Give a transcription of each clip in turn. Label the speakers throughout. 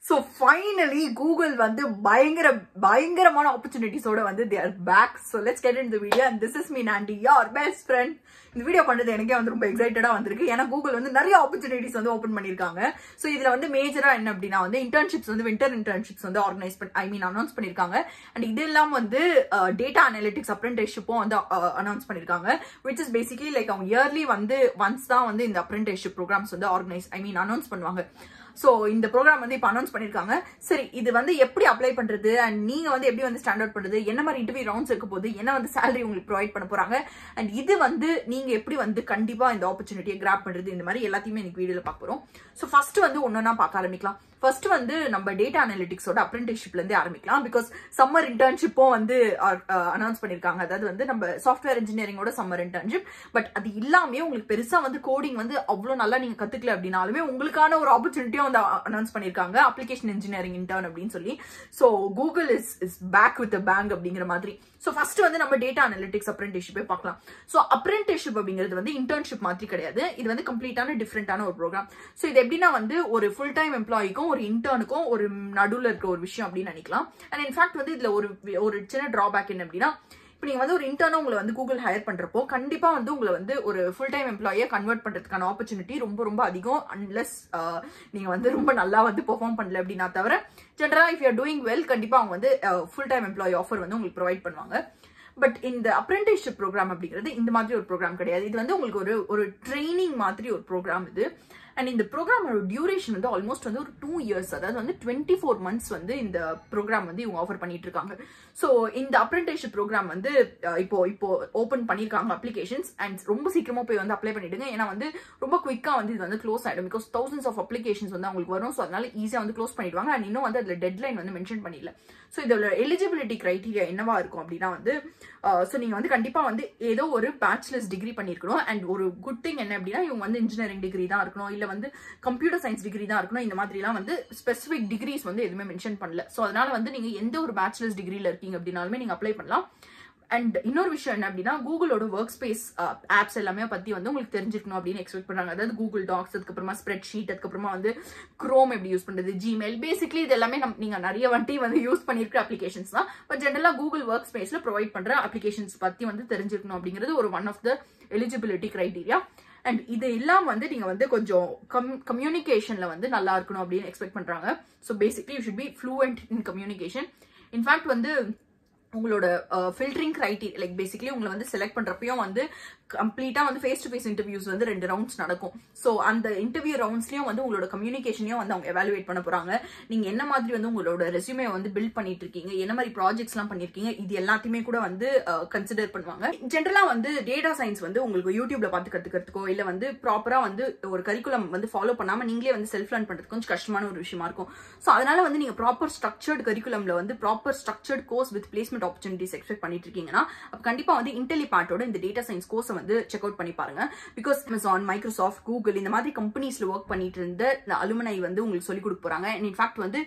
Speaker 1: So finally Google வந்து பயங்கர பயங்கரமான ஆப்பர்ச்சுனிட்டிஸோட வந்து they're back so let's get in the video and this is me Nandi your best friend இந்த வீடியோ பண்ணுறது எனக்கே வந்து ரொம்ப எக்ஸைட்டடா வந்திருக்கு ஏன்னா கூகுள் வந்து நிறைய ஆப்பர்ச்சுனிட்டிஸ் வந்து ஓப்பன் பண்ணியிருக்காங்க ஸோ இதுல வந்து மேஜரா என்ன அப்படின்னா வந்து இன்டர்ன்ஷிப்ஸ் வந்து வின்டர் இன்டர்ன்ஷிப்ஸ் வந்து ஆர்கனைஸ் பண்ணி ஐ மீன் அனௌன்ஸ் பண்ணியிருக்காங்க அண்ட் இது இல்லாம வந்து டேட்டா அனாலிட்டிக்ஸ் அப்ரெண்டிஸ்ஷிப்பும் வந்து அனௌன்ஸ் பண்ணியிருக்காங்க விச் இஸ் பேசிக்கலி லைக் அவங்க இயர்லி வந்து ஒன்ஸ் தான் வந்து இந்த அப்ரெண்டிஸ்ஷிப் ப்ரோக்ராம்ஸ் வந்து ஆர்கனைஸ் ஐ மீன் அனௌன்ஸ் பண்ணுவாங்க ஸோ இந்த ப்ரோக்ராம் வந்து இப்போ அனௌன்ஸ் பண்ணியிருக்காங்க சரி இது வந்து எப்படி அப்ளை பண்றது அண்ட் நீங்க வந்து எப்படி வந்து ஸ்டாண்ட் அவுட் பண்றது என்ன மாதிரி இன்டர்வியூ ரவுண்ட்ஸ் இருக்க போது என்ன வந்து சேலரி உங்களுக்கு ப்ரொவைட் பண்ண போறாங்க அண்ட் இது வந்து நீங்க எப்படி வந்து கண்டிப்பா இந்த ஆப்பர்ச்சுனிட்டியை கிராப் பண்றது இந்த மாதிரி எல்லாத்தையுமே எனக்கு வீடியோல பார்க்க போறோம் ஸோ ஃபர்ஸ்ட் வந்து ஒன்னொன்னா பார்க்க ஆரம்பிக்கலாம் ஃபர்ஸ்ட் வந்து நம்ம டேட்டா அனாலிட்டிக்ஸோட அப்ரெண்டிஸ்ஷிப்ல இருந்து ஆரம்பிக்கலாம் பிகாஸ் சம்மர் இன்டர்ன்ஷிப்பும் வந்து அனௌன்ஸ் பண்ணிருக்காங்க அதாவது வந்து நம்ம சாஃப்ட்வேர் இன்ஜினியரிங்கோட சம்மர் இன்டர்ன்ஷிப் பட் அது இல்லாமே உங்களுக்கு பெருசா வந்து கோடிங் வந்து அவ்வளவு நல்லா நீங்க கத்துக்கல அப்படின்னாலுமே உங்களுக்கான ஒரு ஆப்பர்ச்சுனிட்டியும் வந்து அனௌன்ஸ் பண்ணிருக்காங்க அப்ளிகேஷன் இன்ஜினியரிங் இன்டர்ன் அப்படின்னு சொல்லி so Google is is back with bang அப்படிங்கிற மாதிரி ஸோ ஃபர்ஸ்ட் வந்து நம்ம டேட்டா அனாலிட்டிக்ஸ் அப்ரெண்டிஸ்ஷிப்பே பார்க்கலாம் ஸோ அப்ரெண்டிஸ்ஷிப் அப்படிங்கிறது வந்து இன்டர்ன்ஷிப் மாதிரி கிடையாது இது வந்து கம்ப்ளீட்டான டிஃப்ரெண்டான ஒரு ப்ரோக்ராம் ஸோ இது எப்படின்னா வந்து ஒரு ஃபுல் டைம் எம்ப்ளாய்க்கும் ஒரு இன்டர்னுக்கும் ஒரு நடுவில் இருக்க ஒரு விஷயம் அப்படின்னு நினைக்கலாம் அண்ட் இன்ஃபேக்ட் வந்து இதுல ஒரு ஒரு சின்ன டிராபேக் என்ன அப்படின்னா இப்போ நீங்கள் வந்து ஒரு இன்டர்னா உங்களை வந்து கூகுள் ஹையர் பண்ணுறப்போ கண்டிப்பாக வந்து உங்களை வந்து ஒரு ஃபுல் டைம் எம்ப்ளாயை கன்வெர்ட் பண்ணுறதுக்கான ஆப்பர்ச்சுனிட்டி ரொம்ப ரொம்ப அதிகம் அன்லெஸ் நீங்கள் வந்து ரொம்ப நல்லா வந்து பெர்ஃபார்ம் பண்ணல அப்படின்னா தவிர ஜென்ரலாக இஃப் யூர் டூயிங் வெல் கண்டிப்பாக அவங்க வந்து ஃபுல் டைம் எம்ப்ளாயி ஆஃபர் வந்து உங்களுக்கு ப்ரொவைட் பண்ணுவாங்க பட் இந்த அப்ரெண்டிஸ்ஷிப் ப்ரோக்ராம் அப்படிங்கிறது இந்த மாதிரி ஒரு ப்ரோக்ராம் கிடையாது இது வந்து உங்களுக்கு ஒரு ஒரு ட்ரைனிங் மாதிரி ஒரு ப்ரோக்ராம் இது அண்ட் இந்த ப்ரோக்ராமோட டியூரேஷன் வந்து ஆல்மோஸ்ட் வந்து ஒரு டூ இயர்ஸ் அதாவது வந்து டுவெண்ட்டி ஃபோர் மந்த்ஸ் வந்து இந்த ப்ரோக்ராம் வந்து இவங்க ஆஃபர் பண்ணிட்டு இருக்காங்க ஸோ இந்த அப்ரெண்டிஸ்ஷிப் ப்ரோக்ராம் வந்து இப்போ இப்போ ஓப்பன் பண்ணியிருக்காங்க அப்ளிகேஷன்ஸ் அண்ட் ரொம்ப சீக்கிரமா போய் வந்து அப்ளை பண்ணிடுங்க ஏன்னா வந்து ரொம்ப குயிக்கா வந்து இது வந்து க்ளோஸ் ஆயிடும் பிகாஸ் தௌசண்ட்ஸ் ஆஃப் அப்ளிகேஷன்ஸ் வந்து அவங்களுக்கு வரும் ஸோ அதனால ஈஸியாக வந்து க்ளோஸ் பண்ணிடுவாங்க அண்ட் இன்னும் வந்து அதில் டெட்லைன் வந்து மென்ஷன் பண்ணிடல ஸோ இதோட எலிஜிபிலிட்டி கிரைட்டீரியா என்னவா இருக்கும் அப்படின்னா வந்து ஸோ நீங்க வந்து கண்டிப்பா வந்து ஏதோ ஒரு பேச்சுலர்ஸ் டிகிரி பண்ணிருக்கணும் அண்ட் ஒரு குட் திங் என்ன அப்படின்னா இவங்க வந்து இன்ஜினியரிங் டிகிரி தான் இருக்கணும் இல்ல வந்து கம்ப்யூட்டர் சயின்ஸ் டிகிரி தான் இருக்கணும் இந்த மாதிரிலாம் வந்து ஸ்பெசிஃபிக் டிகிரிஸ் வந்து எதுவுமே மென்ஷன் பண்ணல ஸோ அதனால வந்து நீங்க எந்த ஒரு பேச்சுலர்ஸ் டிகிரில இருக்கீங்க அப்படின்னாலுமே நீங்க அப்ளை பண்ணலாம் அண்ட் இன்னொரு விஷயம் என்ன அப்படின்னா கூகுளோட ஒர்க் ஸ்பேஸ் ஆப்ஸ் எல்லாமே பத்தி வந்து உங்களுக்கு தெரிஞ்சிருக்கணும் அப்படின்னு எக்ஸ்பெக்ட் பண்றாங்க அதாவது கூகுள் டாக்ஸ் அதுக்கப்புறமா ஸ்ப்ரெட் ஷீட் அதுக்கப்புறமா வந்து குரோம் எப்படி யூஸ் பண்றது ஜிமெயில் பேசிக்லி இது எல்லாமே நம்ம நீங்க நிறைய வாட்டி வந்து யூஸ் பண்ணிருக்கிற அப்ளிகேஷன்ஸ் தான் பட் ஜென்ரலா கூகுள் ஒர்க் ஸ்பேஸ்ல ப்ரொவைட் பண்ற அப்ளிகேஷன்ஸ் பத்தி வந்து தெரிஞ்சிருக்கணும் அப்படிங்கிறது ஒரு one of the eligibility criteria and இது இல்லாம வந்து நீங்க வந்து கொஞ்சம் கம் கம்யூனிகேஷன்ல வந்து நல்லா இருக்கணும் அப்படின்னு எக்ஸ்பெக்ட் பண்றாங்க so basically you should be fluent in communication in fact வந்து உங்களோட ஃபில்டரிங் கிரைட்டீரியா லைக் பேசிக்லி உங்களை வந்து செலக்ட் பண்றப்பையும் வந்து கம்ப்ளீட்டா வந்து ஃபேஸ் டு ஃபேஸ் இன்டர்வியூஸ் வந்து ரெண்டு ரவுண்ட்ஸ் நடக்கும் ஸோ அந்த இன்டர்வியூ ரவுண்ட்ஸ்லயும் வந்து உங்களோட கம்யூனிகேஷனையும் வந்து அவங்க எவாலுவேட் பண்ண போறாங்க நீங்க என்ன மாதிரி வந்து உங்களோட ரெசியூமே வந்து பில்ட் பண்ணிட்டு இருக்கீங்க என்ன மாதிரி ப்ராஜெக்ட்ஸ் எல்லாம் பண்ணிருக்கீங்க இது எல்லாத்தையுமே கூட வந்து கன்சிடர் பண்ணுவாங்க ஜென்ரலா வந்து டேட்டா சயின்ஸ் வந்து உங்களுக்கு யூடியூப்ல பார்த்து கத்துக்கிறதுக்கோ இல்ல வந்து ப்ராப்பரா வந்து ஒரு கரிக்குலம் வந்து ஃபாலோ பண்ணாம நீங்களே வந்து செல்ஃப் லேர்ன் பண்றது கொஞ்சம் கஷ்டமான ஒரு விஷயமா இருக்கும் ஸோ அதனால வந்து நீங்க ப்ராப்பர் ஸ்ட்ரக்சர்ட் கரிக்குலம்ல வந்து proper structured course with placement opportunities expect பண்ணிட்டு இருக்கீங்கன்னா கண்டிப்பா வந்து இன்டெலி பார்ட்டோட இந்த டேட்டா சயின்ஸ் கோர்ஸ் வந்து செக் அவுட் பண்ணி பாருங்க பிகாஸ் அமேசான் மைக்ரோசாஃப்ட் கூகுள் இந்த மாதிரி கம்பெனிஸ்ல ஒர்க் பண்ணிட்டு இருந்த அலுமனை வந்து உங்களுக்கு சொல்லிக் கொடுக்க போறாங்க அண்ட் இன்ஃபேக்ட் வந்து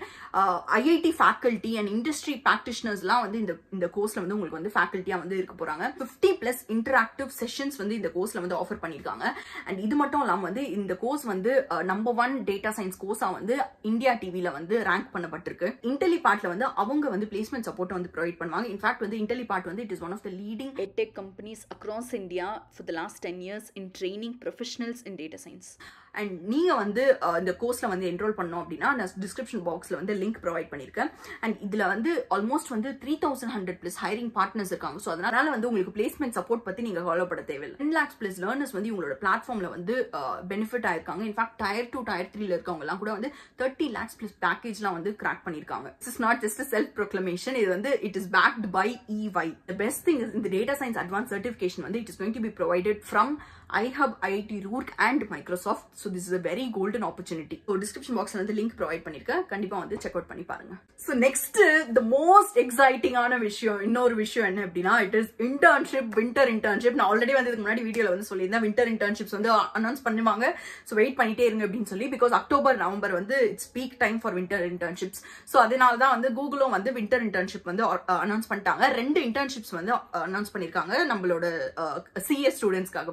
Speaker 1: ஐஐடி ஃபேக்கல்ட்டி அண்ட் இண்டஸ்ட்ரி ப்ராக்டிஷனர்ஸ்லாம் வந்து இந்த இந்த கோர்ஸ்ல வந்து உங்களுக்கு வந்து ஃபேக்கல்ட்டியா வந்து இருக்க போறாங்க ஃபிஃப்டி பிளஸ் இன்டராக்டிவ் செஷன்ஸ் வந்து இந்த கோர்ஸ்ல வந்து ஆஃபர் பண்ணிருக்காங்க அண்ட் இது மட்டும் இல்லாம வந்து இந்த கோர்ஸ் வந்து நம்பர் ஒன் டேட்டா சயின்ஸ் கோர்ஸா வந்து இந்தியா டிவில வந்து ரேங்க் பண்ணப்பட்டிருக்கு இன்டெலி பார்ட்ல வந்து அவங்க வந்து பிளேஸ்மெண்ட் சப்போர்ட் வந்து ப்ரொவைட் பண்ணுவாங்க இன்ஃபேக்ட் வந்து இன்டெலி பார்ட் வந்து it is one of the leading
Speaker 2: edtech companies across India for the last 10 years in training professionals in data science.
Speaker 1: And நீங்க வந்து இந்த கோர்ஸ்ல வந்து என்ரோல் பண்ணோம் அப்படின்னா நான் டிஸ்கிரிப்ஷன் பாக்ஸ்ல வந்து லிங்க் ப்ரொவைட் பண்ணிருக்கேன் அண்ட் இதுல வந்து ஆல்மோஸ்ட் வந்து three thousand hundred plus hiring partners இருக்காங்க ஸோ அதனால வந்து உங்களுக்கு பிளேஸ்மெண்ட் சப்போர்ட் பத்தி நீங்க கவலைப்பட தேவையில்லை டென் லேக்ஸ் பிளஸ் லேர்னர்ஸ் வந்து உங்களோட பிளாட்ஃபார்ம்ல வந்து பெனிஃபிட் ஆயிருக்காங்க இன்ஃபேக்ட் டயர் டூ டயர் த்ரீல இருக்கவங்க எல்லாம் கூட வந்து தேர்ட்டி லேக்ஸ் பிளஸ் பேக்கேஜ்லாம் வந்து கிராக் பண்ணிருக்காங்க it's not just self proclamation இது வந்து இட் இஸ் பேக்ட் பை இவை த பெஸ்ட் திங் இந்த டேட்டா சயின்ஸ் அட்வான்ஸ் சர்டிஃபிகேஷன் வந்து it is going to be provided from iHub, IIT Rourke and Microsoft. So this is a very golden opportunity. So description box வந்து link provide பண்ணிருக்கேன் கண்டிப்பா வந்து check out பண்ணி பாருங்க so next the most எக்ஸைட்டிங்கான விஷயம் இன்னொரு விஷயம் என்ன அப்படின்னா it is internship winter internship நான் ஆல்ரெடி வந்து இதுக்கு முன்னாடி வீடியோல வந்து சொல்லியிருந்தேன் வின்டர் இன்டர்ன்ஷிப்ஸ் வந்து அனௌன்ஸ் பண்ணுவாங்க ஸோ வெயிட் பண்ணிட்டே இருங்க அப்படின்னு சொல்லி பிகாஸ் அக்டோபர் நவம்பர் வந்து it's peak time for winter internships so அதனால தான் வந்து கூகுளும் வந்து வின்டர் இன்டர்ன்ஷிப் வந்து அனௌன்ஸ் பண்ணிட்டாங்க ரெண்டு இன்டர்ன்ஷிப்ஸ் வந்து அனௌன்ஸ் பண்ணியிருக்காங்க நம்மளோட சிஎஸ் ஸ்டூடெண்ட்ஸ்க்காகவே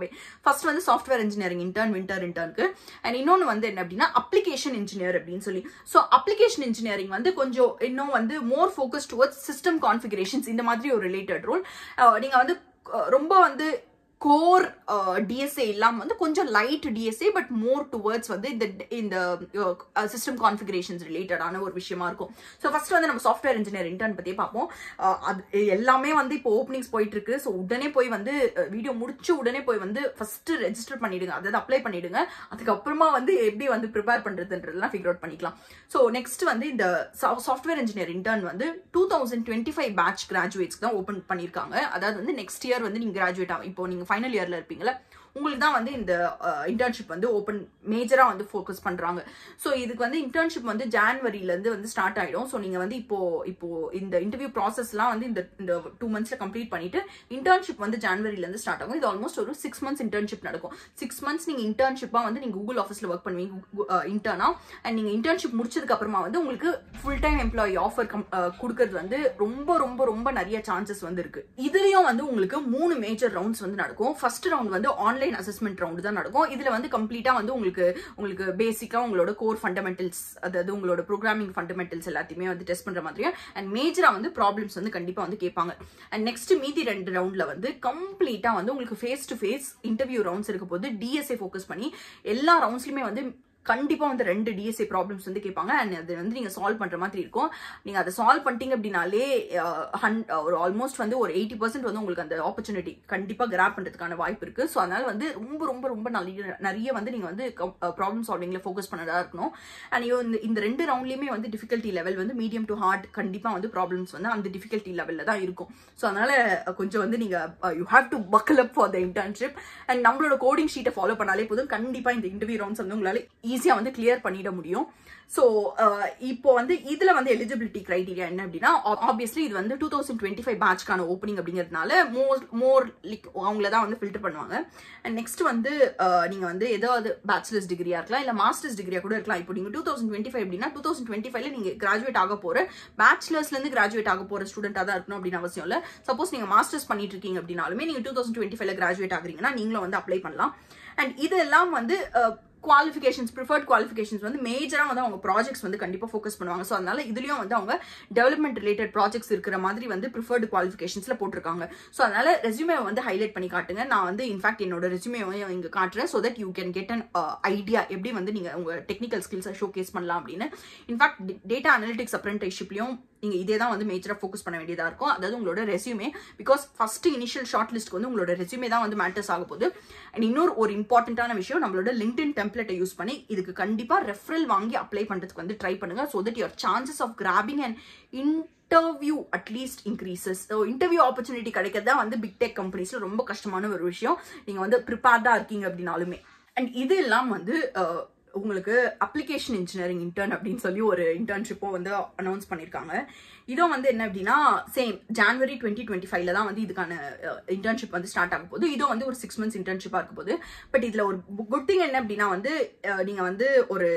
Speaker 1: ஃபர்ஸ்ட் வந்து சாஃப்ட்வேர் இன்ஜினியரிங் இன்டர்ன் வின்டர் இன்டர்னுக்கு அண்ட் இன்னொன்று வந்து என்ன அப்படின்னா அப்ளிகேஷன் இன்ஜினியர் அப்படின்னு சொல்லி ஸோ அப்ளிகேஷன் இன்ஜினியரிங் வந்து கொஞ்சம் இன்னும் வந்து more focus towards system configurations இந்த மாதிரி ஒரு ரிலேட்டட் ரோல் நீங்கள் வந்து அஹ், ரொம்ப வந்து கோர் டிஎஸ்ஏ இல்லாம வந்து கொஞ்சம் light DSA but more towards வந்து இந்த இந்த சிஸ்டம் கான்ஃபிகரேஷன்ஸ் ரிலேட்டடான ஒரு விஷயமா இருக்கும் ஸோ ஃபர்ஸ்ட் வந்து நம்ம சாஃப்ட்வேர் இன்ஜினியர் இன்டர்ன் பத்தி பார்ப்போம் அஹ், அது எல்லாமே வந்து இப்போ ஓப்பனிங்ஸ் போயிட்டு இருக்கு ஸோ உடனே போய் வந்து வீடியோ முடிச்சு உடனே போய் வந்து ஃபர்ஸ்ட் ரெஜிஸ்டர் பண்ணிடுங்க அதாவது அப்ளை பண்ணிடுங்க அதுக்கப்புறமா வந்து எப்படி வந்து ப்ரிப்பேர் பண்றதுன்றதெல்லாம் ஃபிகர் அவுட் பண்ணிக்கலாம் ஸோ நெக்ஸ்ட் வந்து இந்த சாஃப்ட்வேர் இன்ஜினியர் இன்டர்ன் வந்து two thousand twenty five batch graduates தான் ஓப்பன் பண்ணியிருக்காங்க அதாவது வந்து நெக்ஸ்ட் இயர் வந்து நீங்க கிராஜுவேட் ஆகும் இப்போ நீங்க ஃபைனல் இயர்ல இருப்பீங்களா உங்களுக்கு தான் வந்து இந்த இன்டர்ன்ஷிப் வந்து ஓப்பன் மேஜரா வந்து ஃபோக்கஸ் பண்றாங்க ஸோ இதுக்கு வந்து இன்டர்ன்ஷிப் வந்து ஜான்வரில இருந்து வந்து ஸ்டார்ட் ஆயிடும் ஸோ நீங்க வந்து இப்போ இப்போ இந்த இன்டர்வியூ ப்ராசஸ்லாம் வந்து இந்த இந்த டூ மந்த்ஸ்ல கம்ப்ளீட் பண்ணிட்டு இன்டர்ன்ஷிப் வந்து ஜான்வரில இருந்து ஸ்டார்ட் ஆகும் இது ஆல்மோஸ்ட் ஒரு சிக்ஸ் மந்த்ஸ் இன்டர்ன்ஷிப் நடக்கும் சிக்ஸ் மந்த்ஸ் நீங்க இன்டர்ன்ஷிப்பா வந்து நீங்க கூகுள் ஆஃபீஸ்ல ஒர்க் பண்ணுவீங்க இன்டர்னா அண்ட் நீங்க இன்டர்ன்ஷிப் முடிச்சதுக்கு அப்புறமா வந்து உங்களுக்கு ஃபுல் டைம் எம்ப்ளாயி ஆஃபர் கொடுக்கறது வந்து ரொம்ப ரொம்ப ரொம்ப நிறைய சான்சஸ் வந்து இருக்கு இதுலயும் வந்து உங்களுக்கு மூணு மேஜர் ரவுண்ட்ஸ் வந்து நடக்கும் ஃபர்ஸ்ட் ரவுண்ட் வந்து ஆன்லைன் அசஸ்மெண்ட் ரவுண்ட் தான் நடக்கும் இதுல வந்து கம்ப்ளீட்டா வந்து உங்களுக்கு உங்களுக்கு பேசிக்கா உங்களோட கோர் ஃபண்டமெண்டல்ஸ் அதாவது உங்களோட ப்ரோக்ராமிங் ஃபண்டமெண்டல்ஸ் எல்லாத்தையுமே வந்து டெஸ்ட் பண்ற மாதிரியும் அண்ட் மேஜரா வந்து ப்ராப்ளம்ஸ் வந்து கண்டிப்பா வந்து கேட்பாங்க அண்ட் நெக்ஸ்ட் மீதி ரெண்டு ரவுண்ட்ல வந்து கம்ப்ளீட்டா வந்து உங்களுக்கு face to face interview rounds இருக்க போது டிஎஸ்ஏ ஃபோக்கஸ் பண்ணி எல்லா ரவுண்ட்ஸ்லயுமே வந்து கண்டிப்பா வந்து ரெண்டு டிஎஸ்ஏ ப்ராப்ளம்ஸ் வந்து கேட்பாங்க அண்ட் அது வந்து நீங்க சால்வ் பண்ற மாதிரி இருக்கும் நீங்க அதை சால்வ் பண்ணிட்டீங்க அப்படின்னாலே அஹ், hun- ஒரு ஆல்மோஸ்ட் வந்து ஒரு எயிட்டி பர்சன்ட் வந்து உங்களுக்கு அந்த ஆப்பர்ச்சுனிட்டி கண்டிப்பா கிராப் பண்றதுக்கான வாய்ப்பு இருக்கு ஸோ அதனால வந்து ரொம்ப ரொம்ப ரொம்ப நிறைய நிறைய வந்து நீங்க வந்து ப்ராப்ளம் சால்விங்ல ஃபோக்கஸ் பண்ணதா இருக்கணும் அண்ட் இந்த இந்த ரெண்டு ரவுண்ட்லயுமே வந்து டிஃபிகல்ட்டி லெவல் வந்து மீடியம் டு ஹார்ட் கண்டிப்பா வந்து ப்ராப்ளம்ஸ் வந்து அந்த டிஃபிகல்ட்டி லெவல்ல தான் இருக்கும் ஸோ அதனால அஹ், கொஞ்சம் வந்து நீங்க you have to buckle up for the internship and நம்மளோட கோடிங் ஷீட்டை ஃபாலோ பண்ணாலே போதும் கண்டிப்பா இந்த இன்டர்வியூ ரவுண்ட்ஸ் வந்து உங்களால ஈஸியா வந்து கிளியர் பண்ணிட முடியும் ஸோ இப்போ வந்து இதுல வந்து எலிஜிபிலிட்டி கிரைடீரியா என்ன அப்படின்னா ஆப்வியஸ்லி இது வந்து டூ தௌசண்ட் டுவெண்ட்டி ஃபைவ் பேட்ச்க்கான ஓப்பனிங் அப்படிங்கிறதுனால மோர் மோர் லிக் அவங்கள தான் வந்து ஃபில்டர் பண்ணுவாங்க அண்ட் நெக்ஸ்ட் வந்து அஹ், நீங்க வந்து ஏதாவது பேச்சுலர்ஸ் டிகிரியா இருக்கலாம் இல்ல மாஸ்டர்ஸ் டிகிரியா கூட இருக்கலாம் இப்போ நீங்க டூ தௌசண்ட் டுவெண்ட்டி ஃபைவ் அப்படின்னா டூ தௌசண்ட் டுவெண்ட்டி ஃபைவ்ல நீங்க கிராஜுவேட் ஆக போற பேச்சுலர்ஸ்ல இருந்து கிராஜுவேட் ஆக போற ஸ்டூடெண்டா தான் இருக்கணும் அப்படின்னு அவசியம் இல்ல சப்போஸ் நீங்க மாஸ்டர்ஸ் பண்ணிட்டு இருக்கீங்க அப்படின்னாலுமே நீங்க டூ தௌசண்ட் டுவெண்ட்டி ஃபைவ்ல கிராஜுவேட் ஆகுறீங்கன்னா நீங்களும் வந்து அப்ளை பண்ணலாம் அண்ட் இதெல்லாம் வந்து குவாலிஃபிகேஷன்ஸ் ப்ரிஃபர்ட் குவாலிஃபிகேஷன்ஸ் வந்து மேஜராக வந்து அவங்க ப்ராஜெக்ட்ஸ் வந்து கண்டிப்பாக ஃபோக்கஸ் பண்ணுவாங்க ஸோ அதனால இதுலயும் வந்து அவங்க டெவலப்மெண்ட் ரிலேட்டட் ப்ராஜெக்ட்ஸ் இருக்கிற மாதிரி வந்து ப்ரிஃபர்டு குவாலிஃபிகேஷன்ஸ்ல போட்டிருக்காங்க ஸோ அதனால ரெஸ்யூமே வந்து ஹைலைட் பண்ணி காட்டுங்க நான் வந்து இன்ஃபேக்ட் என்னோட ரெஸ்யூமே இங்க காட்டுறேன் so that you can get an idea எப்படி வந்து நீங்க உங்க டெக்னிக்கல் ஸ்கில்ஸை ஷோ கேஸ் பண்ணலாம் அப்படின்னு இன்ஃபேக்ட் டேட்டா அனலிட்டிக்ஸ் அப்ரெண்டிஸ்ஷிப்லயும் நீங்க இதே தான் வந்து மேஜரா ஃபோக்கஸ் பண்ண வேண்டியதா இருக்கும் அதாவது உங்களோட resume because first initial short லிஸ்ட்க்கு வந்து உங்களோட ரெஸ்யூமே தான் வந்து மேட்டர்ஸ் ஆக போகுது அண்ட் இன்னொரு ஒரு இம்பார்ட்டன்டான விஷயம் நம்மளோட லிங்க்டின் டெம்ப்ளேட்டை யூஸ் பண்ணி இதுக்கு கண்டிப்பா ரெஃபரல் வாங்கி அப்ளை பண்றதுக்கு வந்து ட்ரை பண்ணுங்க so that your chances of grabbing and interview at least increases so interview opportunity கிடைக்கிறது தான் வந்து பிக் டெக் கம்பெனிஸ்ல ரொம்ப கஷ்டமான ஒரு விஷயம் நீங்க வந்து ப்ரிப்பேர்டா இருக்கீங்க அப்படின்னாலுமே அண்ட் இது எல்லாம் வந்து அஹ், உங்களுக்கு அப்ளிகேஷன் இன்ஜினியரிங் இன்டர்ன் அப்படின்னு சொல்லி ஒரு இன்டர்ன்ஷிப்பும் வந்து அனௌன்ஸ் பண்ணியிருக்காங்க இதுவும் வந்து என்ன அப்படின்னா சேம் ஜான்வரி டுவெண்ட்டி டுவெண்ட்டி ஃபைவ்ல தான் வந்து இதுக்கான இன்டர்ன்ஷிப் வந்து ஸ்டார்ட் ஆக போகுது இதுவும் வந்து ஒரு சிக்ஸ் மந்த்ஸ் இன்டர்ன்ஷிப்பாக இருக்க போகுது பட் இதுல ஒரு குட் திங் என்ன அப்படின்னா வந்து அஹ், நீங்க வந்து ஒரு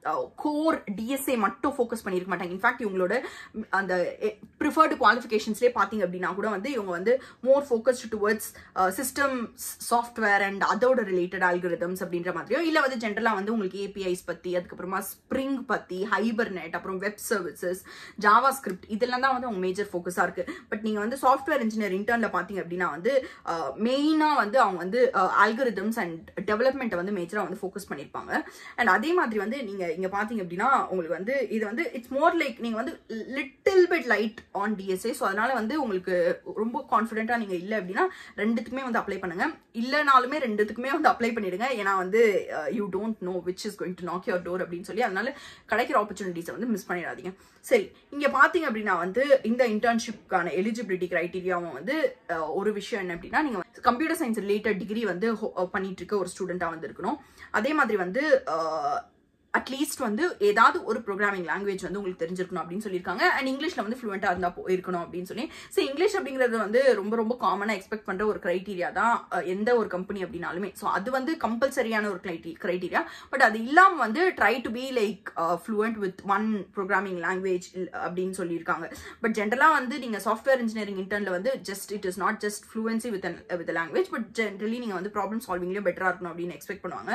Speaker 1: கோர் டிஎஸ்ஏ மட்டும் ஃபோக்கஸ் பண்ணியிருக்க மாட்டாங்க இன்ஃபேக்ட் இவங்களோட ம், அந்த ப்ரிஃபர்டு குவாலிஃபிகேஷன்ஸ்லேயே பார்த்தீங்க அப்படின்னா கூட வந்து இவங்க வந்து more focused towards system software and அதோட ரிலேட்டட் ஆல்கிரிதம்ஸ் அப்படின்ற மாதிரியோ இல்லை வந்து ஜென்ரலாக வந்து உங்களுக்கு ஏபிஐஸ் பற்றி அதுக்கப்புறமா ஸ்ப்ரிங் பற்றி ஹைபர்நெட் அப்புறம் வெப் சர்வீசஸ் ஜாவா ஸ்கிரிப்ட் இதெல்லாம் தான் வந்து அவங்க மேஜர் ஃபோக்கஸாக இருக்கு பட் நீங்கள் வந்து சாஃப்ட்வேர் இன்ஜினியர் இன்டர்னில் பார்த்தீங்க அப்படின்னா வந்து மெயினாக வந்து அவங்க வந்து ஆல்கிரிதம்ஸ் அண்ட் டெவலப்மெண்ட்டை வந்து மேஜராக வந்து ஃபோக்கஸ் பண்ணியிருப்பாங்க அண்ட் அதே மாதிரி வந்து நீங்கள் இங்கே பார்த்தீங்க அப்படின்னா உங்களுக்கு வந்து இது வந்து இட்ஸ் மோர் லைக் நீங்கள் வந்து little bit light on DSA so அதனால வந்து உங்களுக்கு ரொம்ப கான்ஃபிடென்ட்டாக நீங்கள் இல்லை அப்படின்னா ரெண்டுத்துக்குமே வந்து அப்ளை பண்ணுங்க இல்லைனாலுமே ரெண்டுத்துக்குமே வந்து அப்ளை பண்ணிடுங்க ஏன்னா வந்து you don't know which is going to knock your door அப்படின்னு சொல்லி அதனால கிடைக்கிற ஆப்பர்ச்சுனிட்டிஸை வந்து மிஸ் பண்ணிடாதீங்க சரி இங்க பாத்தீங்க அப்படின்னா வந்து இந்த இன்டர்ன்ஷிப்கான எலிஜிபிலிட்டி கிரைட்டீரியாவும் வந்து அஹ், ஒரு விஷயம் என்ன அப்படின்னா நீங்க கம்ப்யூட்டர் சயின்ஸ் ரிலேட்டட் டிகிரி வந்து ho- பண்ணிட்டு இருக்க ஒரு ஸ்டூடெண்டா வந்து இருக்கணும் அதே மாதிரி வந்து அட்லீஸ்ட் வந்து ஏதாவது ஒரு ப்ரோக்ராமிங் லாங்குவேஜ் வந்து உங்களுக்கு தெரிஞ்சிருக்கணும் அப்படின்னு சொல்லியிருக்காங்க அண்ட் இங்கிலீஷ்ல வந்து ஃப்ளூவெண்ட்டாக இருந்தால் போ- இருக்கணும் அப்படின்னு சொல்லி ஸோ இங்கிலீஷ் அப்படிங்கிறது வந்து ரொம்ப ரொம்ப காமனாக எக்ஸ்பெக்ட் பண்ணுற ஒரு க்ரைட்டீரியா தான் அஹ், எந்த ஒரு கம்பெனி அப்படின்னாலுமே ஸோ அது வந்து கம்பல்சரியான ஒரு க்ரைட்டீரியா பட் அது இல்லாமல் வந்து try to be like fluent with one programming language அப்படின்னு சொல்லியிருக்காங்க பட் ஜென்ரலாக வந்து நீங்கள் சாஃப்ட்வேர் இன்ஜினியரிங் இன்டர்னில் வந்து just it is not just fluency with with language but generally நீங்கள் வந்து ப்ராப்ளம் சால்விங்லேயும் பெட்டராக இருக்கணும் அப்படின்னு எக்ஸ்பெக்ட் பண்ணுவாங்க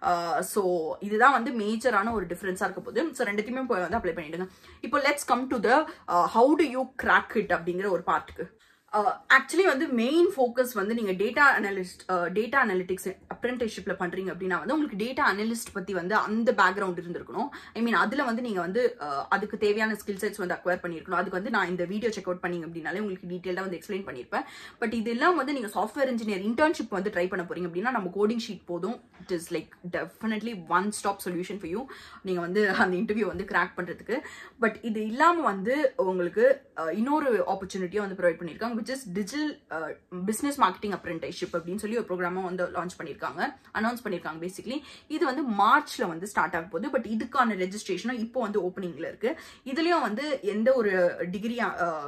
Speaker 1: ஸோ இதுதான் வந்து மேஜரான ஒரு டிஃப்ரென்ஸாக இருக்க போது ஸோ ரெண்டுத்தையுமே போய் வந்து அப்ளை பண்ணிடுங்க இப்போ let's come to the how to you crack it அப்படிங்கிற ஒரு பார்ட்டுக்கு ஆக்சுவலி வந்து மெயின் ஃபோக்கஸ் வந்து நீங்க டேட்டா அனலிஸ்ட் டேட்டா அனலிட்டிக்ஸ் அப்ரெண்டிஸ்ஷிப்ல பண்றீங்க அப்படின்னா வந்து உங்களுக்கு டேட்டா அனலிஸ்ட் பத்தி வந்து அந்த பேக்ரவுண்ட் இருந்திருக்கணும் ஐ மீன் அதுல வந்து நீங்க வந்து அஹ், அதுக்கு தேவையான ஸ்கில் செட்ஸ் வந்து அக்வயர் பண்ணிருக்கணும் அதுக்கு வந்து நான் இந்த வீடியோ செக் அவுட் பண்ணீங்க அப்படின்னாலே உங்களுக்கு டீட்டெயிலாக வந்து எக்ஸ்பிளைன் பண்ணியிருப்பேன் பட் இதெல்லாம் வந்து நீங்க சாஃப்ட்வேர் இன்ஜினியர் இன்டர்ன்ஷிப் வந்து ட்ரை பண்ண போறீங்க அப்படின்னா நம்ம கோடிங் ஷீட் போதும் it is like definitely one stop solution for you நீங்க வந்து அந்த இன்டர்வியூ வந்து கிராக் பண்றதுக்கு பட் இது இல்லாம வந்து உங்களுக்கு அஹ், இன்னொரு ஆப்பர்ச்சுனிட்டியும் வந்து ப்ரொவைட் பண்ணியிருக்காங்க which is digital business marketing apprenticeship அப்படின்னு சொல்லி ஒரு ப்ரோக்ராமும் வந்து லான்ச் பண்ணியிருக்காங்க அனௌன்ஸ் பண்ணியிருக்காங்க பேசிக்லி இது வந்து மார்ச்ல வந்து ஸ்டார்ட் ஆக போகுது பட் இதுக்கான ரெஜிஸ்ட்ரேஷனும் இப்போ வந்து ஓப்பனிங்ல இருக்கு இதுலயும் வந்து எந்த ஒரு டிகிரி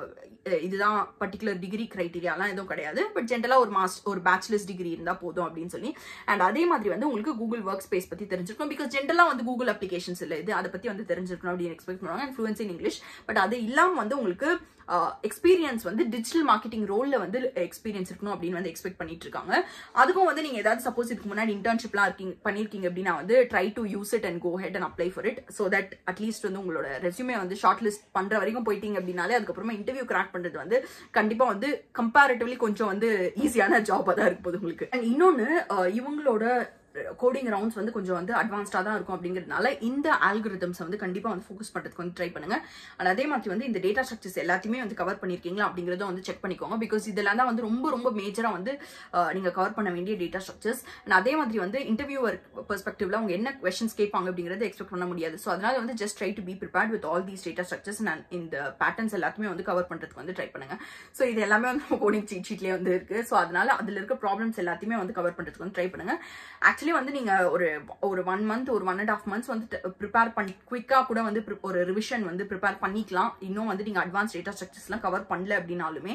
Speaker 1: இதுதான் பர்டிகுலர் டிகிரி கிரைட்டீரியாலாம் எதுவும் கிடையாது பட் ஜென்ரலாக ஒரு மாஸ் ஒரு பேச்சுலர்ஸ் டிகிரி இருந்தால் போதும் அப்படின்னு சொல்லி அண்ட் அதே மாதிரி வந்து உங்களுக்கு கூகுள் ஒர்க் ஸ்பேஸ் பற்றி தெரிஞ்சிருக்கணும் பிகாஸ் ஜென்ரலாக வந்து கூகுள் அப்ளிகேஷன்ஸ் இல்லை இது அதை பற்றி வந்து தெரிஞ்சிருக்கணும் அப்படின்னு எக்ஸ்பெக்ட் பண்ணுவாங்க and fluency in English but அது இல்லாமல் வந்து உங்களுக்கு எக்ஸ்பீரியன்ஸ் வந்து டிஜிட்டல் மார்க்கெட்டிங் ரோல்ல வந்து எக்ஸ்பீரியன்ஸ் இருக்கணும் அப்படின்னு வந்து எக்ஸ்பெக்ட் பண்ணிட்டு இருக்காங்க அதுக்கும் வந்து நீங்க ஏதாவது சப்போஸ் இதுக்கு முன்னாடி இன்டர்ன்ஷிப்லாம் இருக்கீங்க பண்ணிருக்கீங்க அப்படின்னா வந்து try to use it and go ahead and apply for it so that at least வந்து உங்களோட ரெஸ்யூமே வந்து ஷார்ட் லிஸ்ட் பண்ற வரைக்கும் போயிட்டீங்க அப்படின்னாலே அதுக்கப்புறமா இன்டர்வியூ கிராக் பண்றது வந்து கண்டிப்பா வந்து கம்பேரிட்டிவ்லி கொஞ்சம் வந்து ஈஸியான ஜாப் தான் இருக்க போகுது உங்களுக்கு அண்ட் இன்னொன்னு அஹ், இவங்களோட கோடிங் ரவுண்ட்ஸ் வந்து கொஞ்சம் வந்து அட்வான்ஸ்டாக தான் இருக்கும் அப்படிங்கிறதுனால இந்த ஆல்கரிதம்ஸை வந்து கண்டிப்பாக வந்து ஃபோக்கஸ் பண்ணுறதுக்கு வந்து ட்ரை பண்ணுங்க அண்ட் அதே மாதிரி வந்து இந்த டேட்டா ஸ்ட்ரக்சர்ஸ் எல்லாத்தையுமே வந்து கவர் பண்ணியிருக்கீங்களா அப்படிங்கிறத வந்து செக் பண்ணிக்கோங்க பிகாஸ் இதெல்லாம் தான் வந்து ரொம்ப ரொம்ப மேஜராக வந்து அஹ், நீங்க கவர் பண்ண வேண்டிய டேட்டா ஸ்ட்ரக்சர்ஸ் அண்ட் அதே மாதிரி வந்து இன்டர்வியூவர் பெர்ஸ்பெக்டிவ்ல அவங்க என்ன கொஸ்டின்ஸ் கேட்பாங்க அப்படிங்கிறத எக்ஸ்பெக்ட் பண்ண முடியாது ஸோ அதனால வந்து just try to be prepared with all these data structures and இந்த பேட்டர்ன்ஸ் எல்லாத்தையுமே வந்து கவர் பண்ணுறதுக்கு வந்து ட்ரை பண்ணுங்க ஸோ இது எல்லாமே வந்து கோடிங் சீட் ஷீட்லேயே வந்து இருக்கு ஸோ அதனால அதில் இருக்க ப்ராப்ளம்ஸ் எல்லாத்தையுமே வந்து கவர் பண்ணுறதுக்கு வந்து ட்ரை பண்ணுங்க ஆக்சுவலி வந்து நீங்க ஒரு ஒரு ஒன் மந்த் ஒரு ஒன் அண்ட் ஆஃப் மந்த்ஸ் வந்து ப்ரிப்பேர் பண்ணி குவிக்காக கூட வந்து pre- ஒரு ரிவிஷன் வந்து ப்ரிப்பேர் பண்ணிக்கலாம் இன்னும் வந்து நீங்க அட்வான்ஸ் டேட்டா ஸ்ட்ரக்சர்ஸ்லாம் கவர் பண்ணல அப்படின்னாலுமே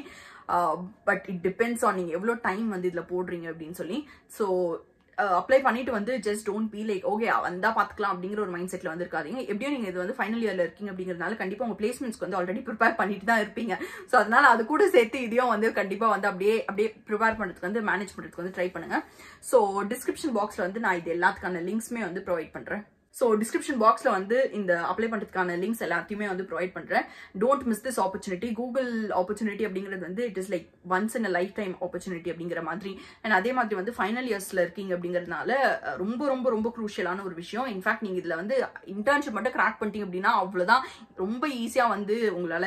Speaker 1: பட் இட் டிபெண்ட்ஸ் ஆன் நீங்க எவ்வளோ டைம் வந்து இதுல போடுறீங்க அப்படின்னு சொல்லி ஸோ அப்ளை பண்ணிட்டு வந்து just don't be like okay வந்தா பாத்துக்கலாம் அப்படிங்கிற ஒரு மைண்ட் செட்ல வந்து இருக்காதீங்க எப்படியும் நீங்க இது வந்து ஃபைனல் இயர்ல இருக்கீங்க அப்படிங்கிறதுனால கண்டிப்பா உங்க பிளேஸ்மெண்ட்ஸ்க்கு வந்து ஆல்ரெடி ப்ரிப்பேர் பண்ணிட்டு தான் இருப்பீங்க ஸோ அதனால அது கூட சேர்த்து இதையும் வந்து கண்டிப்பா வந்து அப்படியே அப்படியே ப்ரிப்பேர் பண்றதுக்கு வந்து மேனேஜ் பண்றதுக்கு வந்து ட்ரை பண்ணுங்க ஸோ டிஸ்கிரிப்ஷன் பாக்ஸ்ல வந்து நான் இது எல்லாத்துக்கான லிங்க்ஸ்மே வந்து ப்ரொவைட் பண்றேன் ஸோ டிஸ்கிரிப்ஷன் பாக்ஸ்ல வந்து இந்த அப்ளை பண்றதுக்கான லிங்க்ஸ் எல்லாத்தையுமே வந்து ப்ரொவைட் பண்றேன் don't miss this opportunity Google opportunity அப்படிங்கிறது வந்து it is like once in a lifetime opportunity அப்படிங்கிற மாதிரி அண்ட் அதே மாதிரி வந்து ஃபைனல் இயர்ஸ்ல இருக்கீங்க அப்படிங்கிறதுனால அஹ், ரொம்ப ரொம்ப ரொம்ப குரூஷியலான ஒரு விஷயம் இன்ஃபேக்ட் நீங்க இதுல வந்து இன்டர்ன்ஷிப் மட்டும் கிராக் பண்ணிட்டீங்க அப்படின்னா அவ்வளவுதான் ரொம்ப ஈஸியா வந்து உங்களால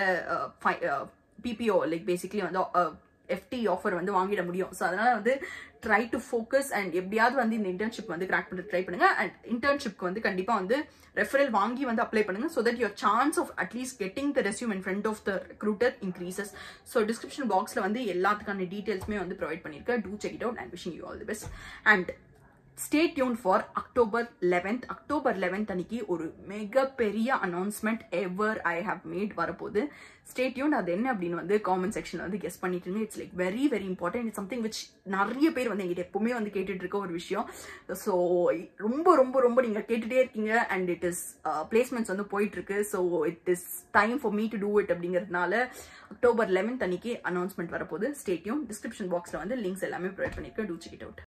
Speaker 1: பிபிஓ லைக் பேசிக்லி வந்து எஃப்டி ஆஃபர் வந்து வாங்கிட முடியும் ஸோ அதனால வந்து ட்ரை டு ஃபோக்கஸ் அண்ட் எப்படியாவது வந்து இந்த இன்டர்ன்ஷிப் வந்து கிராக் பண்ண ட்ரை பண்ணுங்க அண்ட் இன்டர்ன்ஷிப்க்கு வந்து கண்டிப்பா வந்து ரெஃபரல் வாங்கி வந்து அப்ளை பண்ணுங்க so that your chance of at least getting the resume in front of the recruiter increases so description பாக்ஸ்ல வந்து எல்லாத்துக்கான டீடைல்ஸ்மே வந்து ப்ரொவைட் பண்ணியிருக்கேன் do check it out and wishing you all the best and stay tune for October eleventh October eleventh அன்னைக்கு ஒரு மிகப்பெரிய announcement ever I have made வரப்போகுது ஸ்டே டியூன் அது என்ன அப்படின்னு வந்து காமெண்ட் செக்ஷன் வந்து கெஸ் பண்ணிட்டு it's like very very important it's something which நிறைய பேர் வந்து எங்கிட்ட எப்பவுமே வந்து கேட்டுட்டு இருக்க ஒரு விஷயம் ஸோ ரொம்ப ரொம்ப ரொம்ப நீங்க கேட்டுட்டே இருக்கீங்க அண்ட் இட் இஸ் பிளேஸ்மெண்ட்ஸ் வந்து போயிட்டு இருக்கு so it is time for me to do it அப்படிங்கிறதுனால அக்டோபர் லெவன்த் அன்னைக்கு அனௌன்ஸ்மெண்ட் வரப்போகுது ஸ்டே டியூன் டிஸ்கிரிப்ஷன் பாக்ஸ்ல வந்து லிங்க்ஸ் எல்லாமே ப்ரொவைட் பண்ணிருக்கேன் டூ செக் இட் அவுட்